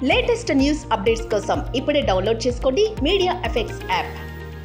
Latest news updates కోసం ఇప్పుడే download చేసుకోండి మీడియా ఎఫెక్ట్స్ యాప్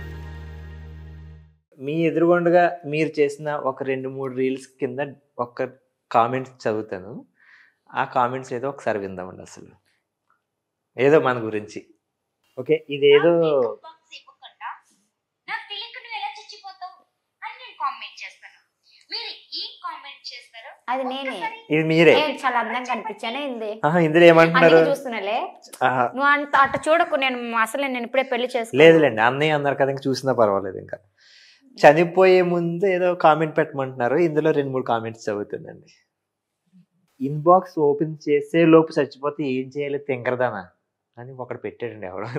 మీ ఎదురుగుండగా మీరు చేసిన ఒక రెండు మూడు రీల్స్ కింద ఒక కామెంట్స్ చదువుతాను ఆ కామెంట్స్ ఏదో ఒకసారి విందామండి అసలు ఏదో మన గురించి ఓకే ఇదేదో బాక్స్ ఇవ్వకుండా నాకు తెలియక నువ్వు ఎలా చచ్చిపోతావు అని నేను కామెంట్ చేస్తాను మీరు ఏం కామెంట్ చేస్తారో అది నేనే ఒక్కసారి ఇది మీరే నేను చాలా అందంగా కనిపించానే ఇంది ఆహా, ఇందులో ఏమంటున్నారు అందుకే చూస్తున్నాలే ఆహా, నువ్వు అంత అట్ట చూడకు నేను అసలు నేను ఇప్పుడే పెళ్లి చేసుకో లేదులేండి అన్నయ్య అన్నారు కదా ఇంక చూసినా పర్వాలేదు ఇంకా చనిపోయే ముందు ఏదో కామెంట్ పెట్టమంటున్నారు ఇందులో రెండు మూడు కామెంట్స్ చదువుతుందండి ఇన్బాక్స్ ఓపెన్ చేసే లోపు చచ్చిపోతే ఏం చేయాలి తింకరదానా అని ఒకడు పెట్టాడండి ఎవడో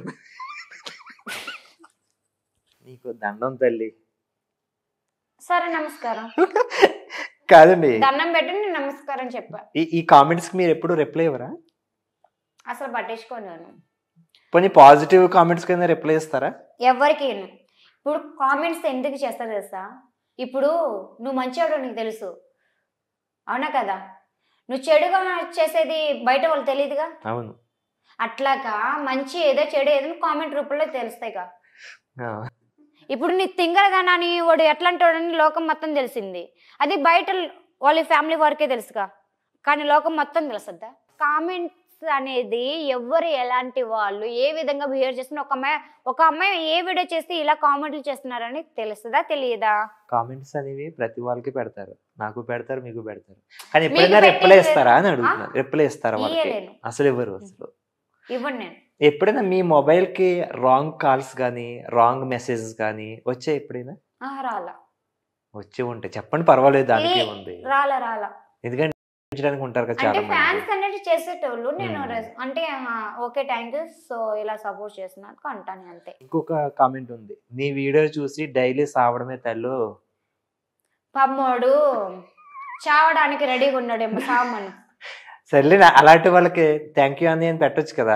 నీకు దండం తల్లి సరే నమస్కారం కాదండి దండం పెట్టి నేను నమస్కారం చెప్పా ఈ ఈ కామెంట్స్ కి మీరు ఎప్పుడు రిప్లై ఇవ్వరా అసలు పట్టించుకోను నేను పోనీ పాజిటివ్ కామెంట్స్ కింద రిప్లై ఇస్తారా ఎవరికి ఇప్పుడు కామెంట్స్ ఎందుకు చేస్తా తెలుసా ఇప్పుడు నువ్వు మంచివాడు నీకు తెలుసు అవునా కదా నువ్వు చెడుగా చేసేది బయట వాళ్ళు తెలియదుగా అవును అట్లాగా మంచి ఏదో చెడు ఏదో కామెంట్ రూపంలో తెలుస్తాయిగా ఆ, ఇప్పుడు నీ తింగరగానని వాడు ఎట్లాంటాడని లోకం మొత్తం తెలిసింది అది బయట వాళ్ళ ఫ్యామిలీ వరకే తెలుసుగా కానీ లోకం మొత్తం తెలుస్తుందా కామెంట్స్ అనేది ఎవరు ఎలాంటి వాళ్ళు ఏ విధంగా బిహేవ్ చేస్తున్నా ఒక అమ్మాయి ఒక అమ్మాయి ఏ వీడియో చేస్తే ఇలా కామెంట్లు చేస్తున్నారని తెలుస్తుందా తెలియదా కామెంట్స్ అనేవి ప్రతి వాళ్ళకి పెడతారు నాకు పెడతారు మీకు పెడతారు కానీ మీకు ఎప్పుడైనా పెట్టేది రిప్లై లేదు. ఇస్తారా అని ఆ? అడుగుతున్నారు రిప్లై ఇస్తారా వాళ్ళకి ఇయ్యలేను అసలు ఇవ్వరు అసలు ఇవ్వండి నేను ఎప్పుడైనా మీ మొబైల్ కి రాంగ్ కాల్స్ కానీ రాంగ్ మెసేజెస్ కానీ వచ్చాయి ఎప్పుడైనా ఆ, రాలా వచ్చి ఉంటాయి చెప్పండి పర్వాలేదు దానికి ఏ, ఉంది రాలా రాలా ఎందుకంటే పెంచడానికి ఉంటారు కదా అంటే చాలా మంది ఫ్యాన్స్ అనేది చేసేటోళ్ళు నేను మ్మ్. రెస్- అంటే ఓకే థ్యాంక్ యూ సో ఇలా సపోర్ట్ చేస్తున్నందుకు అంటాను అంతే ఇంకొక కామెంట్ ఉంది నీ వీడియో చూసి డైలీ సావడమే తల్లు పమ్మోడు చావడానికి రెడీగా ఉన్నాడేమో సామను సర్లే నా- అలాంటి వాళ్ళకి థ్యాంక్ యూ అని అని పెట్టొచ్చు కదా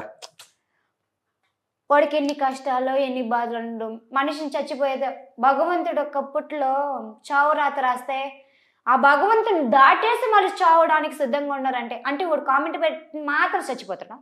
వాడికి ఎన్ని కష్టాలు ఎన్ని బాధలు ఉండు మనిషిని చచ్చిపోయేది భగవంతుడు ఒకప్పట్లో చావు రాత రాస్తే ఆ భగవంతుని దాటేసి మళ్ళీ చావడానికి సిద్ధంగా ఉన్నారంటే అంటే వాడు కామెంట్ పెట్టి మాత్రం చచ్చిపోతాడు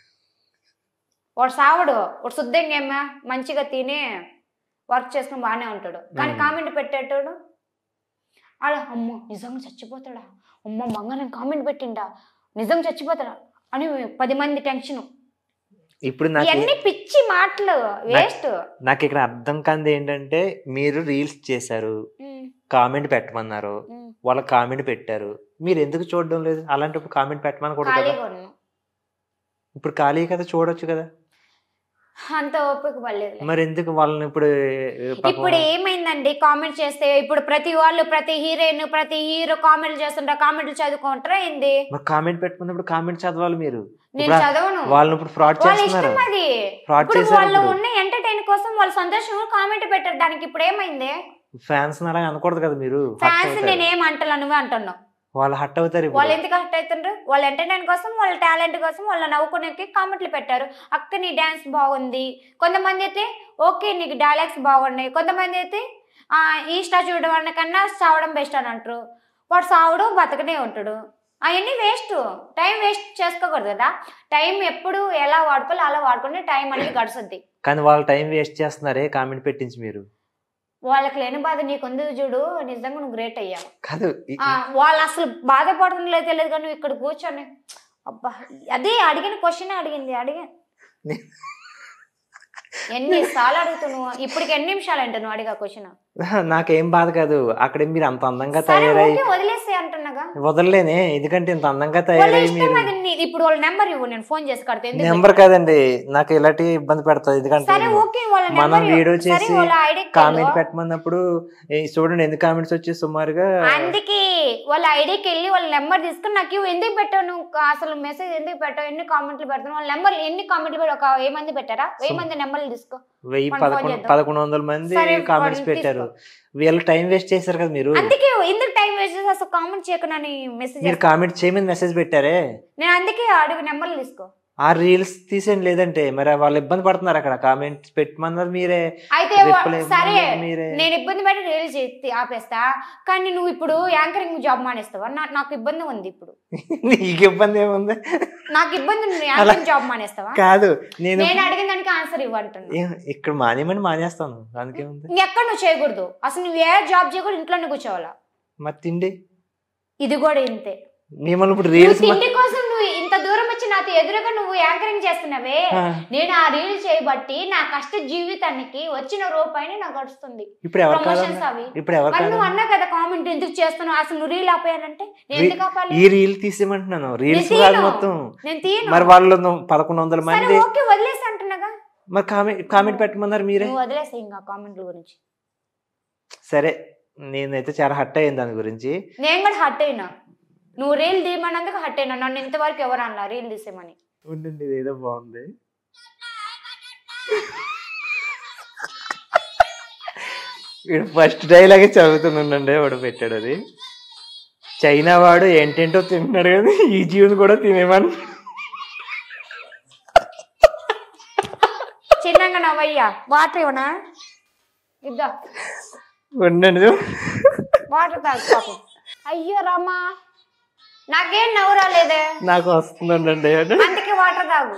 వాడు సావడు వాడు శుద్ధంగా ఏమా మంచిగా తిని వర్క్ చేసుకుని బాగానే ఉంటాడు కానీ మ్మ్. కామెంట్ పెట్టేటోడు ఆడ అమ్మో నిజంగా చచ్చిపోతాడా అమ్మో మంగళం కామెంట్ పెట్టిండా నిజంగా చచ్చిపోతాడా అని పది మంది టెన్షన్ ఇప్పుడు నాకు ఇవన్నీ పిచ్చి మాటలు వేస్ట్ నాకు ఇక్కడ అర్థం కానిది ఏంటంటే మీరు రీల్స్ చేశారు కామెంట్ పెట్టమన్నారు వాళ్ళ కామెంట్ పెట్టారు మీరు ఎందుకు చూడడం లేదు అలాంటప్పుడు కామెంట్ పెట్టమనకూడదు కదా ఖాళీగా ఉన్నాను ఇప్పుడు ఖాళీ కదా చూడొచ్చు కదా అంత ఓపిక పడలేదు మరి ఎందుకు వాళ్ళని ఇప్పుడు పాపం ఇప్పుడు ఏమైందండి కామెంట్ చేస్తే ఇప్పుడు ప్రతి వాళ్ళు ప్రతి హీరోయిన్ ప్రతి హీరో కామెంట్లు చేస్తుంటారు కామెంట్లు చదువుకుంటారా ఏంది మరి కామెంట్ పెట్టుకున్నప్పుడు కామెంట్ చదవాలి మీరు నేను ఇప్పుడు చదవను వాళ్ళని ఇప్పుడు ఫ్రాడ్ వాళ్ళ చేస్తున్నారు ఇష్టం అది ఫ్రాడ్ ఇప్పుడు చేశారు వాళ్ళు ఇప్పుడు ఉన్న ఎంటర్టైన్ కోసం వాళ్ళ సంతోషం కామెంట్ పెట్టారు దానికి ఇప్పుడు ఏమైంది ఫ్యాన్స్ అలా అనకూడదు కదా మీరు Hurt ఫ్యాన్స్ అవుతారు. నేనేం అంటలా నువ్వే అంటున్నావు వాళ్ళు హట్ అవుతారు ఇప్పుడు వాళ్ళు ఎందుకు హర్ట్ అవుతుండ్రు వాళ్ళ ఎంటర్టైన్ కోసం వాళ్ళ టాలెంట్ కోసం వాళ్ళ నవ్వుకునేకి కామెంట్లు పెట్టారు అక్క నీ డ్యాన్స్ బాగుంది కొంతమంది అయితే ఓకే నీకు డైలాగ్స్ బాగున్నాయి కొంతమంది అయితే ఆ, ఈ స్టా చూడడం కన్నా సావడం బెస్ట్ అని అంటారు వాడు సావుడు బతకనే ఉంటాడు అవన్నీ వేస్ట్ టైం వేస్ట్ చేసుకోకూడదు కదా టైం ఎప్పుడు ఎలా వాడుకోవాలో అలా వాడుకుంటే టైం అనేది గడుస్తుంది కానీ వాళ్ళు టైం వేస్ట్ చేస్తున్నారే కామెంట్ పెట్టించి మీరు వాళ్ళకి లేని బాధ నీకుంది చూడు నిజంగా నువ్వు గ్రేట్ అయ్యావు కాదు ఈ- ఆ, వాళ్ళు అసలు బాధపడుతుందో తెలియదు కానీ నువ్వు ఇక్కడ కూర్చొని అబ్బా అదే అడిగిన క్వశ్చన్ అడిగింది అడిగి ఎన్నిసార్లు అడుగుతున్నావు ఇప్పటికి ఎన్ని నిమిషాలు అంటే నువ్వు అడిగా క్వశ్చన్ నాకేం బాధ కాదు అక్కడ మీరు అంత అందంగా సరే తయారై ఓకే వదిలేసి అంటున్నాగా వదలలేనే ఎందుకంటే ఇంత అందంగా వాళ్ళ తయారై ఇష్టం మీరు అది నీ- ఇప్పుడు వాళ్ళ నెంబర్ ఇవ్వు నేను ఫోన్ చేసి కడితే ఎందుకు నెంబర్ కాదండి నాకు ఇలాంటి ఇబ్బంది పెడతాది ఎందుకంటే సరే ఓకే వాళ్ళ మనం నెంబర్ వీడియో సరే చేసి వాళ్ళ ఐడి కామెంట్ పెట్టమన్నప్పుడు ఏ, చూడండి ఎన్ని కామెంట్స్ వచ్చి సుమారుగా అందుకే వాళ్ళ ఐడికి వెళ్ళి వాళ్ళ నెంబర్ తీసుకుని నాకు ఇవ్వు. ఎందుకు పెట్టావు నువ్వు అసలు మెసేజ్ ఎందుకు పెట్టావు ఎన్ని కామెంట్లు పెడతావు వాళ్ళ నెంబర్ ఎన్ని కామెంట్లు పెట్టి ఒక వెయ్యి మంది పెట్టారా వెయ్యి మంది నెంబర్లు తీసుకో వెయ్యి మనం ఫోన్ పదకొండు చేద్దాం. పదకొండు వందల మంది సరే, కామెంట్స్ వాళ్ళు పెట్టారు వీళ్ళు టైం వేస్ట్ చేశారు కదా మీరు అందుకే ఎందుకు టైం వేస్ట్ చేసి అసలు కామెంట్ చేయకుండా మెసేజ్ మీరు కామెంట్ చేయమని మెసేజ్ పెట్టారే నేను అందుకే అడుగు నెంబర్లు తీసుకో ఆ రీల్స్ తీసేయండి లేదంటే మరి వాళ్ళు ఇబ్బంది పడుతున్నారు అక్కడ కామెంట్స్ పెట్టమన్నది మీరే అయితే రిప్లై సరే ఇవ్వమన్నది మీరే నేను ఇబ్బంది పడి రీల్స్ చేసి ఆపేస్తా కానీ నువ్వు ఇప్పుడు యాంకరింగ్ జాబ్ మానేస్తావా నా- నాకు ఇబ్బంది ఉంది ఇప్పుడు నీకు ఇబ్బంది ఏముంది నాకు ఇబ్బంది ఉంది యాంకరింగ్ జాబ్ మానేస్తావా కాదు నేను నేను అడిగిన దానికి ఆన్సర్ ఇవ్వంటున్నా ఏ- ఇక్కడ మానేమని మానేస్తాను దానికేముంది ఇంకెక్కడ నువ్వు చేయకూడదు అసలు నువ్వు ఏ జాబ్ చేయకూడదు ఇంట్లోనే కూర్చోవాలా మరి తిండి ఇది కూడా ఇంతే మిమ్మల్ని ఇప్పుడు నువ్వు రీల్స్ తిండి కోసం నువ్వు ఇంత దూరం వచ్చి నాతో ఎదురుగా నువ్వు యాంకరింగ్ చేస్తున్నావే నేను ఆ రీల్ చేయబట్టి నా కష్ట జీవితానికి వచ్చిన రూపాయిని నాకు గడుస్తుంది ఇప్పుడు ఎవరు ప్రమోషన్స్ కాదు అవి ఇప్పుడు ఎవరు మరి కాదు నువ్వు అన్నా కదా కామెంట్ ఎందుకు చేస్తున్నావు అసలు నువ్వు రీల్ ఆపేయాలంటే నేను రీ- ఎందుకు ఆపాలి ఈ రీల్ తీసేయమంటున్నాను రీల్స్ నేను కాదు తీయను. మొత్తం నేను తీయను మరి వాళ్ళు ను- పదకొండు వందల సరే మంది ఓకే వదిలేసి అంటున్నాగా మరి కామెంట్ కామెంట్ పెట్టమన్నారు మీరే నువ్వు వదిలేసి ఇంకా కామెంట్ల గురించి సరే నేనైతే చాలా హట్ అయ్యింది దాని గురించి నేను కూడా హట్ అయినా నువ్వు రీల్ తీయమన్నందుకు హట్ అయినా నన్ను ఇంతవరకు ఎవరు అన్నా రీల్ తీసేమని ఉండండి ఇదేదో బాగుంది వీడు ఫస్ట్ డైలాగే చదువుతుండండి వాడు పెట్టాడు అది చైనా వాడు ఏంటేంటో తింటున్నాడు కానీ ఈ జీవుని కూడా తినేమని చిన్నగా నవ్వయ్యా వాటర్ ఇవ్వనా ఇద్దా ఉండండి వాటర్ తాగు పాపం అయ్యో రామా నాకేం నవ్వు రాలేదే నాకు వస్తుందండి అందుకే వాటర్ తాగు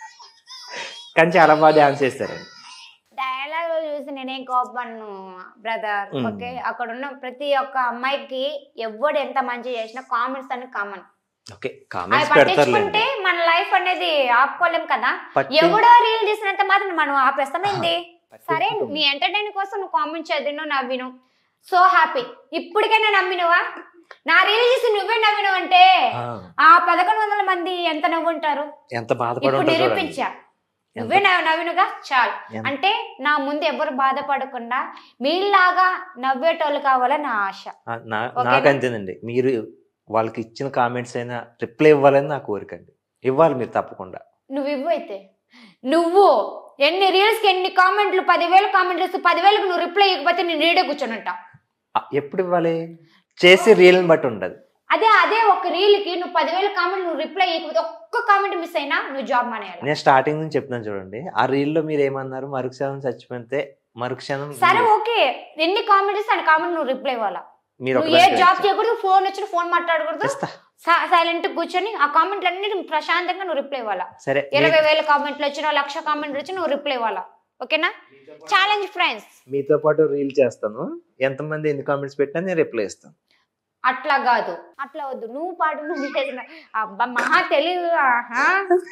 కానీ చాలా బాగా డాన్స్ చేస్తారండి డైలాగ్ చూసి నేనేం కోపను బ్రదర్ Mm. ఓకే అక్కడ ఉన్న ప్రతి ఒక్క అమ్మాయికి ఎవడు ఎంత మంచి చేసినా కామెంట్స్ అని కామన్ ఓకే అవి కామెంట్స్ పట్టించుకుంటే పెడతారులేండి మన లైఫ్ అనేది ఆపుకోలేం కదా పట్టి- ఎవడో రీల్ తీసినంత మాత్రం మనం ఆపేస్తామేంది సరే పట్టించుకోము. నీ ఎంటర్టైన్ కోసం నువ్వు కామెంట్ చదివిను నవ్విను సో హ్యాపీ ఇప్పటికైనా నమ్మినవా నా రీల్ చూసి నువ్వే నవ్వినవు అంటే ఆ, ఆ పదకొండు వందల మంది ఎంత నవ్వుంటారు ఎంత బాధపడి ఇప్పుడు ఉంటారు చూడండి. నిరూపించా నువ్వే నవ్వు- నవ్వినుగా చాలు ఎంత- అంటే నా ముందు ఎవరు బాధపడకుండా మీలాగా నవ్వేటోళ్ళు కావాలని నా ఆశ ఆ, నా- ఓకేనా? నాకు అంతేనండి మీరు వాళ్ళకి ఇచ్చిన కామెంట్స్ అయినా రిప్లై ఇవ్వాలని నా కోరిక అండి ఇవ్వాలి మీరు తప్పకుండా నువ్వు ఇవ్వు అయితే నువ్వు ఎన్ని రీల్స్ కి ఎన్ని కామెంట్లు పదివేల కామెంట్లు వస్తే పదివేలకు నువ్వు రిప్లై ఇవ్వకపోతే నేను రీడే కూర్చోనంట ఆ, ఎప్పుడు ఇవ్వాలి చేసి రీల్ని బట్టి ఉండదు అదే అదే ఒక రీల్ కి నువ్వు పదివేల కామెంట్ నువ్వు రిప్లై ఇవ్వకపోతే ఒక్క కామెంట్ మిస్ అయినా నువ్వు జాబ్ మానేయాలి నేను స్టార్టింగ్ నుంచి చెప్తున్నాను చూడండి ఆ రీల్లో మీరు ఏమన్నారు మరుక్షణం చచ్చిపోతే మరుక్షణం సరే ఓకే ఎన్ని కామెంట్స్ అన్ని కామెంట్ నువ్వు రిప్లై ఇవ్వాలా మీరు నువ్వు ఏ ఒకదానికి జాబ్ చేయకూడదు ఫోన్ వచ్చిన ఫోన్ మాట్లాడకూడదు ఇస్తా. సైలెంట్ కూర్చొని ఆ కామెంట్లు అన్ని ప్రశాంతంగా నువ్వు రిప్లై ఇవ్వాలా సరే ఇరవై వేల కామెంట్లు వచ్చినా లక్ష కామెంట్లు వచ్చి నువ్వు రిప్లై ఇవ్వాలా ఓకేనా ఛాలెంజ్ ఫ్రెండ్స్ మీతో పాటు రీల్ చేస్తాను ఎంతమంది ఎన్ని కామెంట్స్ పెట్టినా నేను రిప్లై ఇస్తాను అట్లా కాదు అట్లా వద్దు నువ్వు పాటు నువ్వు చేసిన అబ్బా మహా తెలివి ఆహా.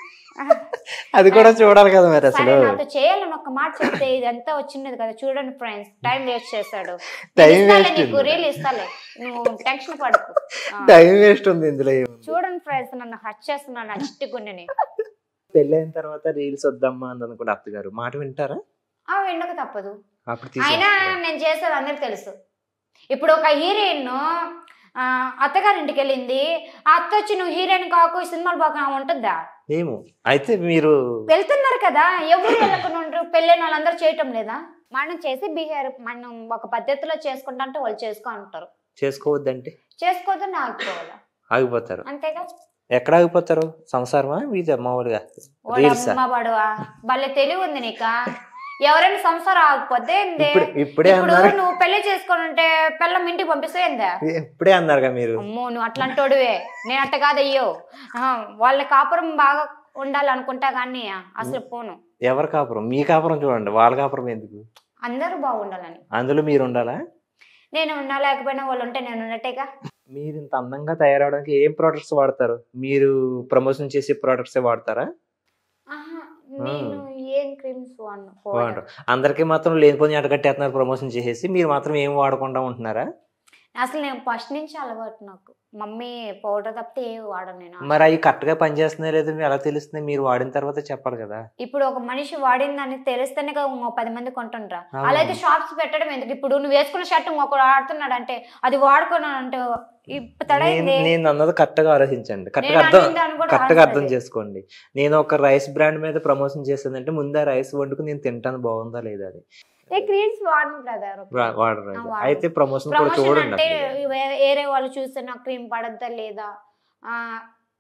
అది కూడా చూడాలి కదా మరి సరే అసలు నాతో చేయాలని ఒక మాట చెప్తే ఇదంతా వచ్చినది కదా చూడండి ఫ్రెండ్స్ టైం వేస్ట్ చేస్తాడు Time నేను ఇస్తాలే waste నీకు ఉందా? రీల్ ఇస్తాలే నువ్వు టెన్షన్ పడకు ఆ. టైం వేస్ట్ ఉంది ఇందులో ఏముంది చూడండి ఫ్రెండ్స్ నన్ను హట్ చేస్తున్నాను నా చిట్టి గుండెని పెళ్ళైన తర్వాత రీల్స్ వద్దమ్మా అని అనుకుంటే అత్తగారు మాట వింటారా ఆ వినక తప్పదు అప్పుడు అయినా తీసేస్తారు. నేను చేసేది అందరికి తెలుసు ఇప్పుడు ఒక హీరోయిన్ అత్తగారింటికి వెళ్ళింది ఆ అత్త వచ్చి నువ్వు హీరోయిన్ కాకు ఈ సినిమాలు బాగా ఉంటుందా ఏమో అయితే మీరు వెళ్తున్నారు కదా ఎవరు వెళ్ళకుండా ఉంటారు పెళ్ళైన వాళ్ళందరూ చేయటం లేదా మనం చేసి బిహేవియర్ మనం ఒక పద్ధతిలో చేసుకుంటా అంటే వాళ్ళు చేసుకో అంటారు చేసుకోవద్దంటే చేసుకోవద్దని ఆగిపోవాలి ఆగిపోతారు అంతేగా ఎక్కడ ఆగిపోతారు సంసారమా మీది మామూలుగా వాడు రీల్సా అమ్మ వాడువా భలే తెలివి ఉంది నీక ఎవరైనా సంసారం ఆగిపోతే ఏంది? ఇప్పుడు ఇప్పుడే ఇప్పుడు అన్నారు నువ్వు పెళ్లి చేసుకొని ఉంటే పిల్లం ఇంటికి పంపిస్తే ఏందా ఇప్పుడే అన్నారుగా మీరు అమ్మో నువ్వు అట్లాంటోడువే నేను అట్ట కాదయ్యో ఆహా, వాళ్ళ కాపురం బాగా ఉండాలనుకుంటా కానీ అసలు పోను ఎవరి కాపురం మీ కాపురం చూడండి వాళ్ళ కాపురం ఎందుకు అందరూ బాగుండాలని అందులో మీరు ఉండాలా నేను ఉన్నా లేకపోయినా వాళ్ళు ఉంటే నేను ఉన్నట్టేగా మీరు ఇంత అందంగా తయారవడానికి ఏం ప్రోడక్ట్స్ వాడతారు మీరు ప్రమోషన్ చేసే ప్రోడక్ట్స్ వాడతారా ఆహా, నేను ఏం క్రీమ్స్ వాడను వాడరు అందరికీ మాత్రం లేనిపోని అడగట్టేస్తున్నారు ప్రమోషన్ చేసేసి మీరు మాత్రం ఏం వాడకుండా ఉంటున్నారా అసలు నేను ఫస్ట్ నుంచి అలవాటు నాకు మమ్మీ పౌడర్ తప్పితే ఏం వాడను నేను మరి అవి కరెక్ట్గా పనిచేస్తున్నాయి లేదు ఎలా తెలుస్తుంది మీరు వాడిన తర్వాత చెప్పాలి కదా ఇప్పుడు ఒక మనిషి వాడిందని తెలిస్తేనే కదా ఇంకో పది మంది కొంటుండ్రా అవును. అలా అయితే షాప్స్ పెట్టడం ఎందుకు ఇప్పుడు నువ్వు వేసుకున్న షర్ట్ ఇంకొకడు ఆడుతున్నాడు అంటే అది వాడుకున్నాను అంటే ఇప్పుడు తడైంది నేను- నేను అన్నది కరెక్ట్గా ఆలోచించండి కరెక్ట్గా నేను అర్థం అనింది అని కూడా కరెక్ట్గా అర్థం ఆలోచించలేదు. చేసుకోండి నేను ఒక రైస్ బ్రాండ్ మీద ప్రమోషన్ చేస్తుందంటే ముందు ఆ రైస్ వండుకు నేను తింటాను బాగుందా లేదా అది ఏ క్రీమ్స్ వాడను బ్రదర్ వా- వాడరు ఆ, అయితే. వాడను. అయితే ప్రమోషన్ కూడా ప్రమోషన్ చూడండి అంటే అసలు. వే- వేరే వాళ్ళు చూస్తే నా క్రీమ్ పడద్దా లేదా ఆ,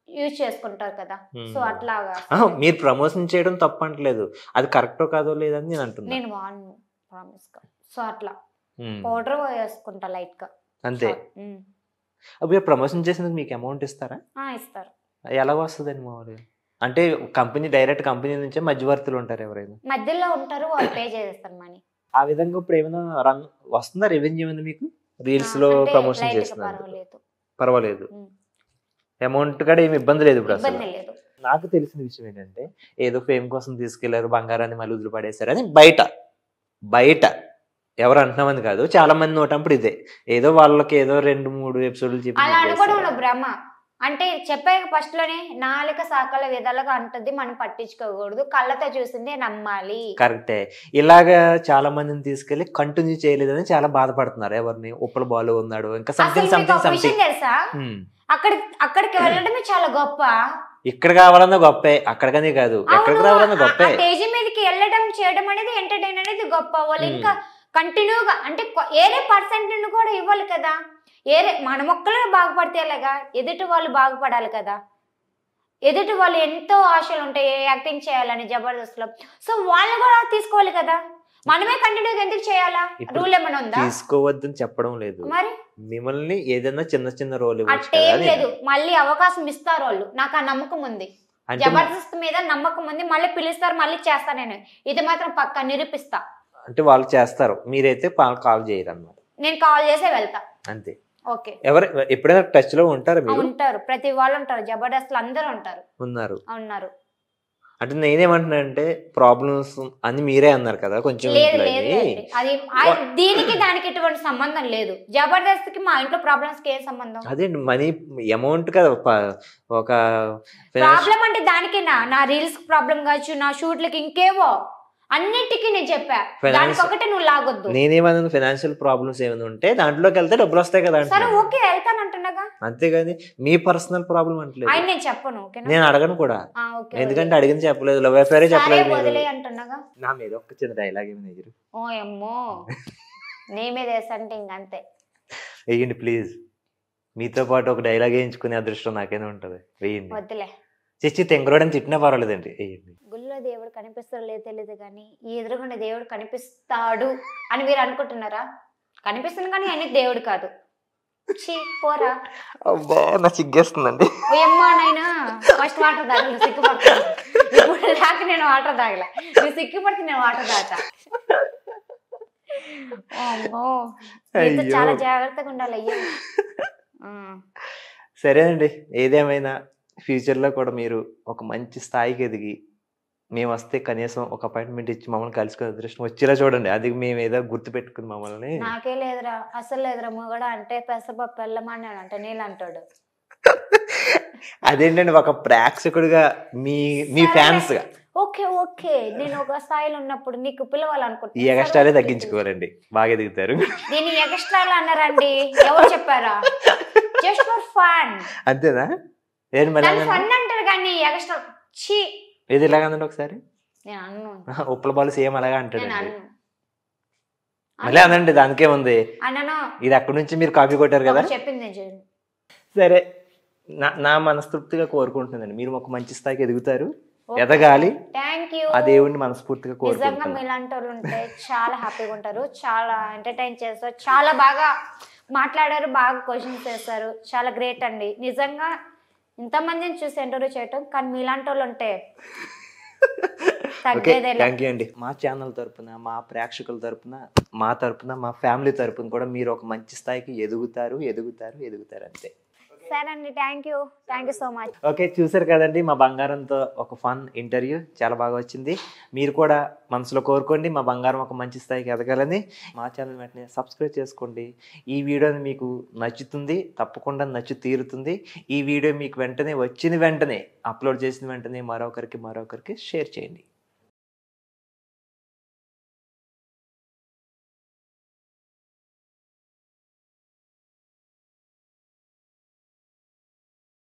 యూజ్ చేసుకుంటారు కదా Hmm. సో అట్లాగా ఆహా, మీరు ప్రమోషన్ చేయడం తప్పు అంటలేదు అది కరెక్టో కాదో లేదని నేను అంటున్నా నేను వాడను ప్రామిస్ గా సో అట్లా ఉమ్. పౌడర్ వేసుకుంటా లైట్ గా అంతే ఉమ్. అప్పుడు ప్రమోషన్ చేసినందుకు మీకు అమౌంట్ ఇస్తారా ఆ, ఇస్తారు ఎలా వస్తుందండి మామూలుగా అంటే కంపెనీ డైరెక్ట్ కంపెనీ నుంచే మధ్యవర్తులు ఉంటారు ఎవరైనా మధ్యలో ఉంటారు వాళ్ళు పే చేస్తారు మనీ ఆ విధంగా ఇప్పుడు ఏమైనా రన్ వస్తుందా రెవెన్యూ ఏమైనా మీకు రీల్స్ లో ప్రమోషన్ చేస్తున్నారు పర్వాలేదు పర్వాలేదు ఉమ్. అమౌంట్ కూడా ఏమి ఇబ్బంది లేదు ఇప్పుడు అసలు ఇబ్బంది లేదు నాకు తెలిసిన విషయం ఏంటంటే ఏదో ఫేమ్ కోసం తీసుకెళ్లారు బంగారాన్ని మళ్ళీ వదిలి పడేశారు అని బయట బయట ఎవరు అంటున్నామని కాదు చాలా మంది నోటప్పుడు ఇదే ఏదో వాళ్ళకి ఏదో రెండు మూడు ఎపిసోడ్లు చెప్పి అలా అనుకోవడం వదిలేశారు. భ్రమ అంటే చెప్పే ఫస్ట్ లోనే నాలుక సాకల విధాలుగా అంటది మనం పట్టించుకోకూడదు కళ్ళతో చూసిందే నమ్మాలి కరెక్టే ఇలాగా చాలా మందిని తీసుకెళ్లి కంటిన్యూ చేయలేదని చాలా బాధపడుతున్నారు ఎవరిని ఉప్పల బాలు ఉన్నాడు ఇంకా అసలు సంథింగ్ మీకు ఒక సంథింగ్ విషయం సంథింగ్ తెలుసా అక్కడ అక్కడికి వెళ్ళడమే చాలా గొప్ప ఇక్కడ కావాలన్నా గొప్పే అక్కడికనే కాదు ఎక్కడికి అవును, రావాలన్నా ఆ- గొప్పే ఆ స్టేజ్ మీదకి వెళ్ళడం చేయడం అనేది ఎంటర్టైన్ అనేది గొప్ప వాళ్ళు Hmm. ఇంకా కంటిన్యూగా అంటే కొ- ఏరే పర్సెంట్ కూడా ఇవ్వాలి కదా ఏరే మన మొక్కలు బాగుపడితే ఎలాగా ఎదుటి వాళ్ళు బాగుపడాలి కదా ఎదుటి వాళ్ళు ఎంతో ఆశలు ఉంటాయి యాక్టింగ్ చేయాలని జబర్దస్త్ లో సో వాళ్ళని కూడా తీసుకోవాలి కదా మనమే కంటిన్యూగా ఎందుకు చేయాలా ఇప్పుడు రూల్ ఏమైనా ఉందా తీసుకోవద్దని చెప్పడం లేదు మరి మిమ్మల్ని ఏదైనా చిన్న చిన్న రోల్ ఇవ్వచ్చు అట్టేం కదా లేదు అని. మళ్ళీ అవకాశం ఇస్తారు వాళ్ళు నాకు ఆ నమ్మకం ఉంది అంటే జబర్దస్త్ మీద నమ్మకం ఉంది మళ్ళీ పిలుస్తారు మళ్ళీ చేస్తా నేను ఇది మాత్రం పక్కా నిరూపిస్తా అంటే వాళ్ళు చేస్తారు మీరైతే కాల్ చేయరు అన్నమాట నేను కాల్ చేసే వెళ్తా అంతే ఓకే ఎవరు ఎప్పుడైనా టచ్ లో ఉంటారు మీరు ఉంటారు ప్రతి వాళ్ళు ఉంటారు జబర్దస్త్ అందరూ ఉంటారు ఉన్నారు ఉన్నారు అంటే నేనేమంటున్నా అంటే ప్రాబ్లమ్స్ అని మీరే అన్నారు కదా కొంచెం లేదు ఇంట్లో లేదు అవి. లేదు. అది ఆ- దీనికి దానికి ఎటువంటి సంబంధం లేదు జబర్దస్త్ కి మా ఇంట్లో ప్రాబ్లమ్స్ కి ఏం సంబంధం అదే మనీ అమౌంట్ కదా ప- ఒక finance- ప్రాబ్లం అంటే దానికి నా నా రీల్స్ ప్రాబ్లం కావచ్చు నా షూట్లకి ఇంకేవో అన్నిటికీ నేను చెప్పా Finance- దానికి ఒకటి నువ్వు లాగొద్దు నేనేమన్నా ఫైనాన్షియల్ ప్రాబ్లమ్స్ ఏమైనా ఉంటే దాంట్లోకి వెళ్తే డబ్బులు వస్తాయి కదా సరే అంటున్నాను. ఓకే వెళ్తానంటున్నాగా అంతేగాని మీ పర్సనల్ ప్రాబ్లం అంటలేదు ఆయన నేను చెప్పను ఓకేనా నేను అడగను కూడా ఆ, ఓకే ఎందుకంటే అడిగింది చెప్పలేదు లవ్ అఫేరే సరే చెప్పలేదు వదిలే మీరు అంటున్నాగా నా మీద ఒక్క చిన్న డైలాగ్ ఏమైనా ఎదురు ఓ అమ్మో నీ మీద వేసంటే ఇంకంతే వేయండి ప్లీజ్ మీతో పాటు ఒక డైలాగ్ వేయించుకునే అదృష్టం నాకైనా ఉంటది వేయండి వద్దులే చిచ్చి తెంగరోడని తిట్టినా పర్వాలేదండి వేయండి గుళ్ళో దేవుడు కనిపిస్తాడో లేదో తెలియదు కానీ ఈ ఎదురుగుండా దేవుడు కనిపిస్తాడు అని మీరు అనుకుంటున్నారా కనిపిస్తుంది కానీ ఆయన దేవుడు కాదు ఛీ, పోరా అబ్బా నా సిగ్గేస్తుందండి ఓయమ్మా నాయనా ఫస్ట్ వాటర్ తాగలేదు సిగ్గుపడతాను ఇప్పుడు లేక నేను వాటర్ తాగలే నువ్వు సిగ్గుపడితే నేను వాటర్ తాగుతా అమ్మో నీతో అయ్యో. చాలా జాగ్రత్తగా ఉండాలి అయ్యో ఆ. సరేనండి ఏదేమైనా ఫ్యూచర్లో కూడా మీరు ఒక మంచి స్థాయికి ఎదిగి మేము వస్తే కనీసం ఒక అపాయింట్మెంట్ ఇచ్చి మమ్మల్ని కలుసుకునే అదృష్టం వచ్చేలా చూడండి అది మేము ఏదో గుర్తు పెట్టుకుని మమ్మల్ని నాకే లేదురా అసలు లేదురా మొగడ అంటే పెసరపప్పు వెళ్ళమన్నాడు అంటే నీళ్ళు అంటాడు అదేంటండి ఒక ప్రేక్షకుడిగా మీ మీ సరే. ఫ్యాన్స్ గా ఓకే ఓకే నేను ఒక స్థాయిలో ఉన్నప్పుడు నీకు ఈ పిలవాలనుకుంటున్నా ఎగస్ట్రాలే సరే, తగ్గించుకోవాలండి బాగా ఎదుగుతారు దీన్ని ఎక్స్ట్రాలు అన్నారండి ఎవరు చెప్పారా జస్ట్ ఫర్ ఫన్ అంతేనా ఏంటి మరి దాన్ని ఫన్ అంటారు కానీ ఎక్స్ట్రా ఛీ ఏది ఇలాగందండి ఒకసారి నేను అన్ను ఉప్పల బాలు సేమ్ అలాగా నేను అంటాడండి అన్ను మళ్ళీ అనండి దానికే ఉంది అన్నను ఇది అక్కడి నుంచి మీరు కాపీ కొట్టారు కదా ఒకటి చెప్పింది నేను చేయను. సరే నా నా మనస్ఫూర్తిగా కోరుకుంటుందండి మీరు ఒక మంచి స్థాయికి ఎదుగుతారు ఓకే. ఎదగాలి థ్యాంక్ యూ ఆ దేవుణ్ణి మనస్ఫూర్తిగా నిజంగా కోరుకుంటున్నాను మీలాంటి వాళ్ళు ఉంటే చాలా హ్యాపీగా ఉంటారు చాలా ఎంటర్టైన్ చేస్తారు చాలా బాగా మాట్లాడారు బాగా క్వశ్చన్స్ చేస్తారు చాలా గ్రేట్ అండి నిజంగా ఇంతమందిని చూసి ఇంటర్వ్యూ చేయటం కానీ మీలాంటి వాళ్ళు ఉంటే ఓకే తగ్గేదే లేదు. థ్యాంక్ యూ అండి మా ఛానల్ తరపున మా ప్రేక్షకుల తరపున మా తరపున మా ఫ్యామిలీ తరపున కూడా మీరు ఒక మంచి స్థాయికి ఎదుగుతారు ఎదుగుతారు ఎదుగుతారు అంతే సరే అండి thank you thank you so much okay చూసారు కదండి మా బంగారంతో ఒక ఫన్ ఇంటర్వ్యూ చాలా బాగా వచ్చింది మీరు కూడా మనసులో కోరుకోండి మా బంగారం ఒక మంచి స్థాయికి ఎదగాలని మా ఛానల్ వెంటనే సబ్స్క్రైబ్ చేసుకోండి ఈ వీడియోని మీకు నచ్చుతుంది తప్పకుండా నచ్చు తీరుతుంది ఈ వీడియో మీకు వెంటనే వచ్చిన వెంటనే అప్లోడ్ చేసిన వెంటనే మరొకరికి మరొకరికి షేర్ చేయండి